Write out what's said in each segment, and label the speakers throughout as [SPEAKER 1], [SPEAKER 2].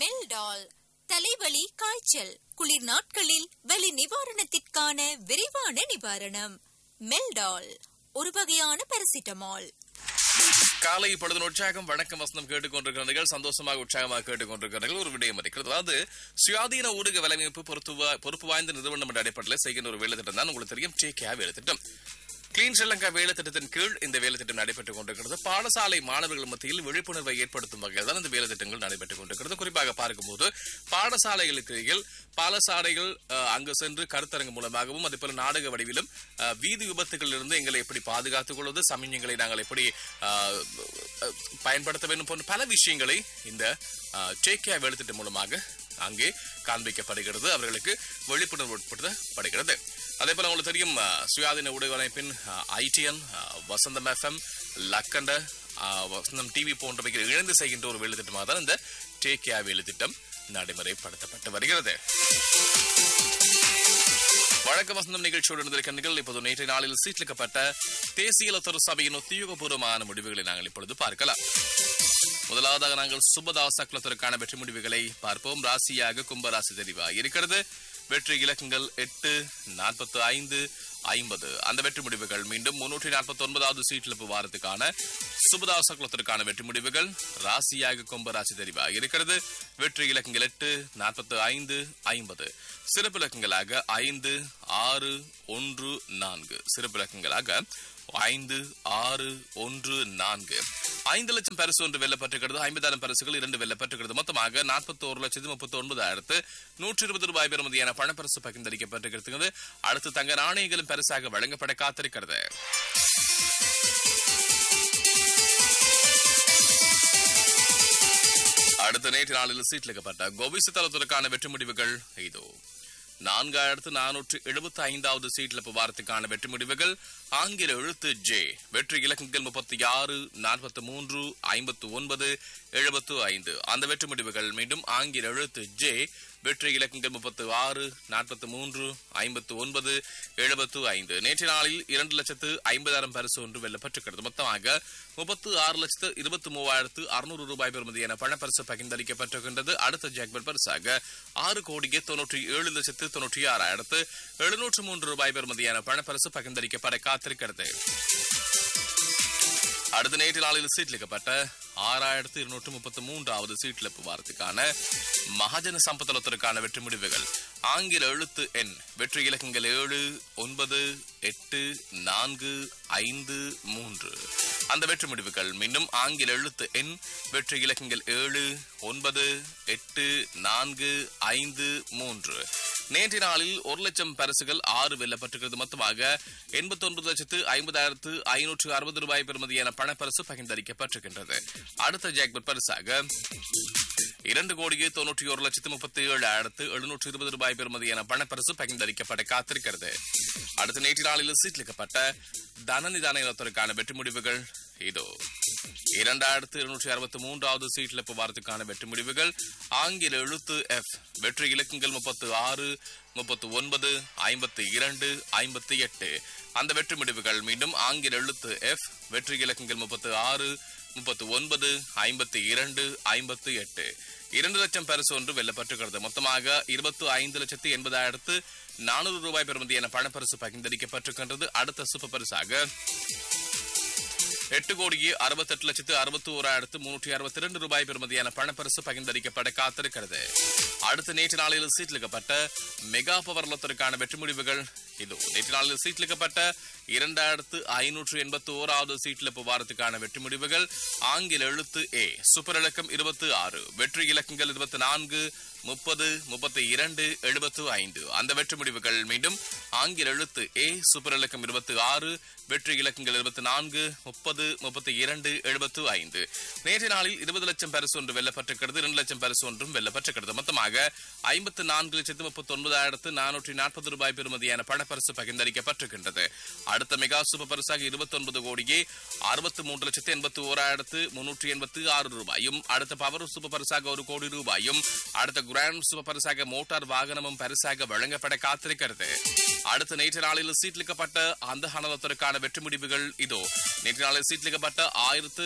[SPEAKER 1] Meldal தலைவலி காய்ச்சல் குளிர் நாட்களில் வலி நிவாரணத்திற்கான விரைவான நிவாரணம் மெல்டால் ஒரு வகையான பாராசிட்டமால்
[SPEAKER 2] காலை பொழுது உற்சாகம் வணக்கம் வசனம் கேட்டுக்கொண்டிருக்கிறீர்கள் சந்தோஷமாக உற்சாகமாக கேட்டுக்கொண்டிருக்கிறீர்கள் ஒரு விடயம் இருக்கிறது அதாவது சுயாதீன ஊடக வலையமைப்பு பொறுப்பு வா- பொறுப்பு வாய்ந்த நிறுவனம் என்ற அடிப்படையில் செய்கின்ற ஒரு வேலை திட்டம் தான் உங்களுக்கு தெரியும் டேகே வேலை திட்டம் கிளீன் ஸ்ரீலங்கா வேலை திட்டத்தின் கீழ் இந்த வேலை திட்டம் நடைபெற்றுக் கொண்டிருக்கிறது பாடசாலை மாணவர்கள் மத்தியில் விழிப்புணர்வை ஏற்படுத்தும் வகையில் தான் இந்த வேலை திட்டங்கள் நடைபெற்றுக் கொண்டிருக்கிறது குறிப்பாக பார்க்கும்போது பாடசாலைகளுக்கு இடையில் பாடசாலைகள் அஹ், அங்கு சென்று கருத்தரங்கு மூலமாகவும் அதே போல நாடக வடிவிலும் அஹ், வீதி விபத்துகளில் இருந்து எங்களை எப்படி பாதுகாத்துக் கொள்வது சமயங்களை நாங்கள் எப்படி அஹ், அஹ், பயன்படுத்த வேண்டும் போன்ற பல விஷயங்களை இந்த டேக்கியா வேலை திட்டம் மூலமாக அங்கே காண்பிக்கப்படுகிறது அவர்களுக்கு விழிப்புணர்வு உட்படுத்தப்படுகிறது அதே போல உங்களுக்கு தெரியும் அஹ், சுயாதீன ஊடக அமைப்பின் ஐடிஎன் வசந்தம் எஃப்எம் லக்கண்ட அஹ், வசந்தம் டிவி போன்றவைகள் இணைந்து செய்கின்ற ஒரு வேலை திட்டமாக தான் இந்த டேக்கியா வேலை திட்டம் நடைமுறைப்படுத்தப்பட்டு வருகிறது வழக்க வசந்தம் நிகழ்ச்சியோடு இருந்திருக்கின்றீர்கள் இப்போது நேற்றைய நாளில் சீட்லிக்கப்பட்ட தேசிய இலத்தர சபையின் உத்தியோகபூர்வமான முடிவுகளை நாங்கள் இப்பொழுது பார்க்கலாம் முதலாவதாக நாங்கள் சுபதாச குலத்திற்கான வெற்றி முடிவுகளை பார்ப்போம் ராசியாக கும்பராசி தெரிவாக இருக்கிறது வெற்றி இலக்கங்கள் எட்டு நாற்பத்து ஐந்து ஐம்பது அந்த வெற்றி முடிவுகள் மீண்டும் முன்னூற்றி நாற்பத்தி ஒன்பதாவது சீட்டிழப்பு வாரத்துக்கான சுபதாச குலத்திற்கான வெற்றி முடிவுகள் ராசியாக கும்பராசி தெரிவாக இருக்கிறது வெற்றி இலக்கங்கள் எட்டு நாற்பத்து ஐந்து ஐம்பது சிறப்பு இலக்கங்களாக ஐந்து ஆறு ஒன்று நான்கு சிறப்பு இலக்கங்களாக ஐந்து ஆறு ஒன்று நான்கு ஐந்து லட்சம் பரிசு ஒன்று வெல்லப்பட்டிருக்கிறது ஐம்பதாயிரம் பரிசுகள் இரண்டு வெல்லப்பட்டிருக்கிறது மொத்தமாக நாற்பத்தி ஒரு லட்சத்து முப்பத்தி ஒன்பதாயிரத்து நூற்றி இருபது ரூபாய் பெறுமதியான பணப்பரிசு பகிர்ந்தளிக்கப்பட்டிருக்கிறது அடுத்து தங்க நாணயங்களும் பரிசாக வழங்கப்பட காத்திருக்கிறது அடுத்த நேற்று நாளில் சீட்லிக்கப்பட்ட கோபிசு தளத்திற்கான வெற்றி முடிவுகள் இதோ நான்காயிரத்து நானூற்று எழுபத்தி ஐந்தாவது சீட்ல வாரத்துக்கான வெற்றி முடிவுகள் ஆங்கில எழுத்து ஜே வெற்றி இலக்கங்கள் முப்பத்தி ஆறு நாற்பத்தி மூன்று ஐம்பத்து ஒன்பது எழுபத்து ஐந்து அந்த வெற்றி முடிவுகள் மீண்டும் ஆங்கில எழுத்து ஜே வெற்றி இலக்கங்கள் முப்பத்து ஆறு நாற்பத்தி மூன்று ஐம்பத்து ஒன்பது எழுபத்து ஐந்து நேற்று நாளில் இரண்டு லட்சத்து ஐம்பதாயிரம் பரிசு ஒன்று வெல்லப்பட்டிருக்கிறது மொத்தமாக முப்பத்து ஆறு லட்சத்து இருபத்தி மூவாயிரத்து அறுநூறு ரூபாய் பெறுமதியான பணப்பரிசு பகிர்ந்தளிக்கப்பட்டிருக்கின்றது அடுத்த ஜாக்பர் பரிசாக ஆறு கோடியே தொன்னூற்றி ஏழு லட்சத்து தொன்னூற்றி ஆறாயிரத்து எழுநூற்று மூன்று ரூபாய் பெறுமதியான பணப்பரிசு பகிர்ந்தளிக்கப்பட காத்திருக்கிறது அடுத்த நேற்று நாளில் சீட்லிக்கப்பட்ட ஆறாயிரத்து இருநூற்று முப்பத்தி மூன்றாவது சீட்லிப்பு வாரத்துக்கான மகாஜன சம்பத்தலத்திற்கான வெற்றி முடிவுகள் ஆங்கில எழுத்து எண் வெற்றி இலக்கங்கள் ஏழு ஒன்பது எட்டு நான்கு ஐந்து மூன்று அந்த வெற்றி முடிவுகள் மீண்டும் ஆங்கில எழுத்து எண் வெற்றி இலக்கங்கள் ஏழு ஒன்பது எட்டு நான்கு ஐந்து மூன்று நேற்றைய நாளில் ஒரு லட்சம் பரிசுகள் ஆறு வெல்லப்பட்டிருக்கிறது மொத்தமாக எண்பத்தி ஒன்பது லட்சத்து ஐம்பதாயிரத்து ஐநூற்று அறுபது ரூபாய் பெறுமதியான பணப்பரிசு பகிர்ந்தளிக்கப்பட்டிருக்கின்றது அடுத்த ஜாக்பட் பரிசாக இரண்டு கோடியே தொன்னூற்றி ஒரு லட்சத்து முப்பத்தி ஏழாயிரத்து எழுநூற்று இருபது ரூபாய் பெறுமதியான பணப்பரிசு பகிர்ந்தளிக்கப்பட காத்திருக்கிறது அடுத்த நேற்று நாளில் சீட்லிக்கப்பட்ட தனநிதான இனத்திற்கான வெற்றி முடிவுகள் இதோ இரண்டாயிரத்து இருநூற்றி அறுபத்தி மூன்றாவது சீட்ல வாரத்துக்கான வெற்றி முடிவுகள் ஆங்கில எழுத்து எஃப் வெற்றி இலக்கங்கள் முப்பத்து ஆறு முப்பத்து ஒன்பது ஐம்பத்தி இரண்டு ஐம்பத்தி எட்டு அந்த வெற்றி முடிவுகள் மீண்டும் ஆங்கில எழுத்து எஃப் வெற்றி இலக்கங்கள் முப்பத்து ஆறு முப்பத்து ஒன்பது ஐம்பத்தி இரண்டு ஐம்பத்தி எட்டு இரண்டு லட்சம் பரிசு ஒன்று வெல்லப்பட்டிருக்கிறது மொத்தமாக இருபத்தி ஐந்து லட்சத்து எண்பதாயிரத்து நானூறு ரூபாய் பெறுமதியான பணப்பரிசு பகிர்ந்தளிக்கப்பட்டிருக்கின்றது அடுத்த சூப்பர் பரிசாக எட்டு கோடியே அறுபத்தெட்டு லட்சத்து அறுபத்தி ஓராயிரத்து முன்னூற்றி அறுபத்தி இரண்டு ரூபாய் பெறுமதியான பணப்பரிசு பகிர்ந்தளிக்கப்பட காத்திருக்கிறது அடுத்த நேற்று நாளில் சீட்லிக்கப்பட்ட மெகா பவர்லத்திற்கான வெற்றி முடிவுகள் இது நேற்று நாளில் சீட்லிக்கப்பட்ட இரண்டாயிரத்து ஐநூற்று எண்பத்தி ஓராவது சீட்ல வாரத்துக்கான வெற்றி முடிவுகள் ஆங்கில எழுத்து ஏ சூப்பர் இலக்கம் இருபத்தி ஆறு வெற்றி இலக்கங்கள் இருபத்தி நான்கு முப்பது முப்பத்தி இரண்டு எழுபத்து ஐந்து அந்த வெற்றி முடிவுகள் மீண்டும் ஆங்கில எழுத்து ஏ சூப்பர் இலக்கம் இருபத்தி ஆறு வெற்றி இலக்கங்கள் இருபத்தி நான்கு முப்பது முப்பத்தி இரண்டு எழுபத்து ஐந்து நேற்றைய நாளில் இருபது லட்சம் பரிசு ஒன்று வெல்லப்பட்டிருக்கிறது இரண்டு லட்சம் பரிசு ஒன்றும் வெல்லப்பட்டிருக்கிறது மொத்தமாக ஐம்பத்து நான்கு லட்சத்து முப்பத்தி ஒன்பதாயிரத்து நானூற்றி நாற்பது ரூபாய் பெறுமதியான பணப்பரிசு பகிர்ந்தளிக்கப்பட்டிருக்கின்றது அடுத்த மெகா சூப்பர் பரிசாக இருபத்தி ஒன்பது கோடியே அறுபத்தி மூன்று லட்சத்து எண்பத்தி ஓராயிரத்து முன்னூற்றி எண்பத்தி ஆறு ரூபாயும் அடுத்த பவர் சூப்பர் பரிசாக ஒரு கோடி ரூபாயும் அடுத்த கிராண்ட் சூப்பர் பரிசாக மோட்டார் வாகனமும் பரிசாக வழங்கப்பட காத்திருக்கிறது அடுத்த நேற்று நாளில் சீட்லிக்கப்பட்ட அந்த ஹனலத்திற்கான வெற்றி முடிவுகள் இதோ நேற்று நாளில் சீட்லிக்கப்பட்ட ஆயிரத்து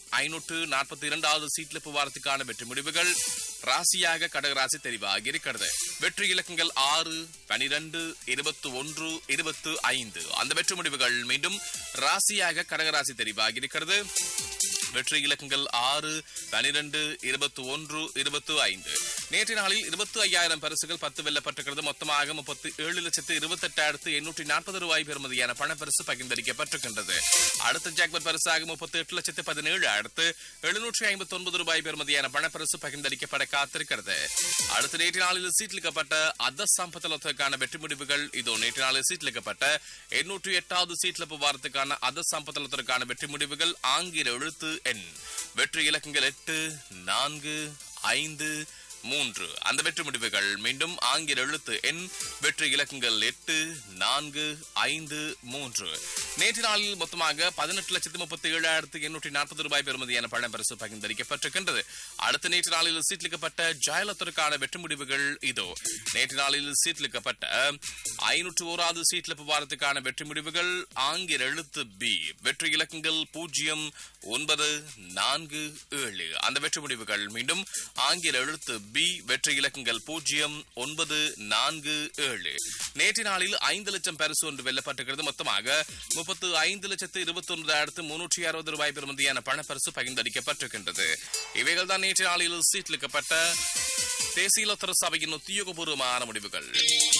[SPEAKER 2] ஐநூற்று நாற்பத்தி இரண்டாவது சீட்ல வாரத்துக்கான வெற்றி முடிவுகள் ராசியாக கடகராசி தெரிவாகி இருக்கிறது வெற்றி இலக்கங்கள் ஆறு பனிரெண்டு இருபத்தி ஒன்று இருபத்து ஐந்து அந்த வெற்றி முடிவுகள் மீண்டும் ராசியாக கடகராசி தெரிவாகி இருக்கிறது வெற்றி இலக்கங்கள் ஆறு பனிரெண்டு இருபத்தி ஒன்று இருபத்தி ஐந்து நேற்று நாளில் இருபத்தி ஐயாயிரம் பரிசுகள் பத்து வெல்லப்பட்டிருக்கிறது மொத்தமாக முப்பத்தி ஏழு லட்சத்து இருபத்தி எட்டாயிரத்து எண்ணூற்றி நாற்பது ரூபாய் பெறுமதியான பணப்பரிசு பகிர்ந்தளிக்கப்பட்டிருக்கின்றது அடுத்த ஜாக்பர் பரிசாக முப்பத்தி எட்டு லட்சத்து பதினேழு அடுத்து எழுநூற்றி ஐம்பத்தி ஒன்பது ரூபாய் பெறுமதியான பணப்பரிசு பகிர்ந்தளிக்கப்பட காத்திருக்கிறது அடுத்து நேற்று நாளில் சீட்லிக்கப்பட்ட அத சம்பத்தலத்துக்கான வெற்றி முடிவுகள் இதோ நேற்று நாளில் சீட்லிக்கப்பட்ட எண்ணூற்றி எட்டாவது சீட்லப்பு வாரத்துக்கான அத சம்பத்தலத்திற்கான வெற்றி முடிவுகள் ஆங்கில எழுத்து எண் வெற்றி இலக்கங்கள் எட்டு நான்கு ஐந்து மூன்று அந்த வெற்றி முடிவுகள் மீண்டும் ஆங்கில எழுத்து எண் வெற்றி இலக்கங்கள் எட்டு நான்கு ஐந்து மூன்று நேற்று நாளில் மொத்தமாக பதினெட்டு லட்சத்து முப்பத்தி ஏழாயிரத்து எண்ணூற்றி நாற்பது ரூபாய் பெறுமதியான பணம் பரிசு பகிர்ந்தளிக்கப்பட்டிருக்கின்றது அடுத்த நேற்று நாளில் சீட்லிக்கப்பட்ட ஜாயலத்திற்கான வெற்றி முடிவுகள் இதோ நேற்று நாளில் சீட்லிக்கப்பட்ட ஐநூற்று ஓராவது சீட்லிப்பு வாரத்துக்கான வெற்றி முடிவுகள் ஆங்கில எழுத்து பி வெற்றி இலக்கங்கள் பூஜ்ஜியம் ஒன்பது நான்கு ஏழு அந்த வெற்றி முடிவுகள் மீண்டும் ஆங்கில எழுத்து பி வெற்றி இலக்கங்கள் பூஜ்ஜியம் ஒன்பது நான்கு ஏழு நேற்று நாளில் ஐந்து லட்சம் பரிசு ஒன்று வெல்லப்பட்டிருக்கிறது மொத்தமாக முப்பத்து ஐந்து லட்சத்து இருபத்தி ஒன்பதாயிரத்து முன்னூற்றி அறுபது ரூபாய் பெறுமதியான பணப்பரிசு பகிர்ந்தளிக்கப்பட்டிருக்கின்றது இவைகள் தான் நேற்று நாளில் சீட்லிக்கப்பட்ட தேசிய லோத்தர சபையின் உத்தியோகபூர்வமான முடிவுகள்